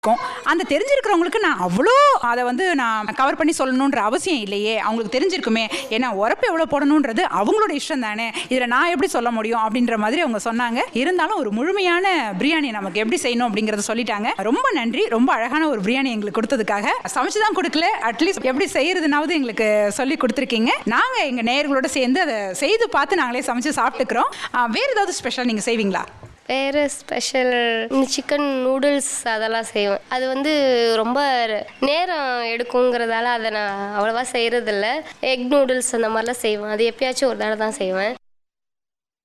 இருக்கும் அந்த தெரிஞ்சிருக்கிறவங்களுக்கு நான் அவ்வளோ அதை வந்து நான் கவர் பண்ணி சொல்லணுன்ற அவசியம் இல்லையே அவங்களுக்கு தெரிஞ்சிருக்குமே ஏன்னா உரப்பு எவ்வளோ போடணுன்றது அவங்களோட இஷ்டம் தானே இதில் நான் எப்படி சொல்ல முடியும் அப்படின்ற மாதிரி அவங்க சொன்னாங்க இருந்தாலும் ஒரு முழுமையான பிரியாணி நமக்கு எப்படி செய்யணும் அப்படிங்கிறத சொல்லிட்டாங்க ரொம்ப நன்றி ரொம்ப அழகான ஒரு பிரியாணி எங்களுக்கு கொடுத்ததுக்காக சமைச்சு தான் கொடுக்கல அட்லீஸ்ட் எப்படி செய்யறதுனாவது எங்களுக்கு சொல்லி கொடுத்துருக்கீங்க நாங்கள் எங்கள் நேயர்களோட சேர்ந்து அதை செய்து பார்த்து நாங்களே சமைச்சு சாப்பிட்டுக்கிறோம் ஆ, வேற ஏதாவது ஸ்பெஷல் நீங்கள் செய்வீங்களா வேறு ஸ்பெஷல் சிக்கன் நூடுல்ஸ் அதெல்லாம் செய்வேன் அது வந்து ரொம்ப நேரம் எடுக்குங்கிறதால அதை நான் அவ்வளோவா செய்கிறதில்ல எக் நூடுல்ஸ் அந்த மாதிரிலாம் செய்வேன் அது எப்பயாச்சும் ஒரு தடவை தான் செய்வேன்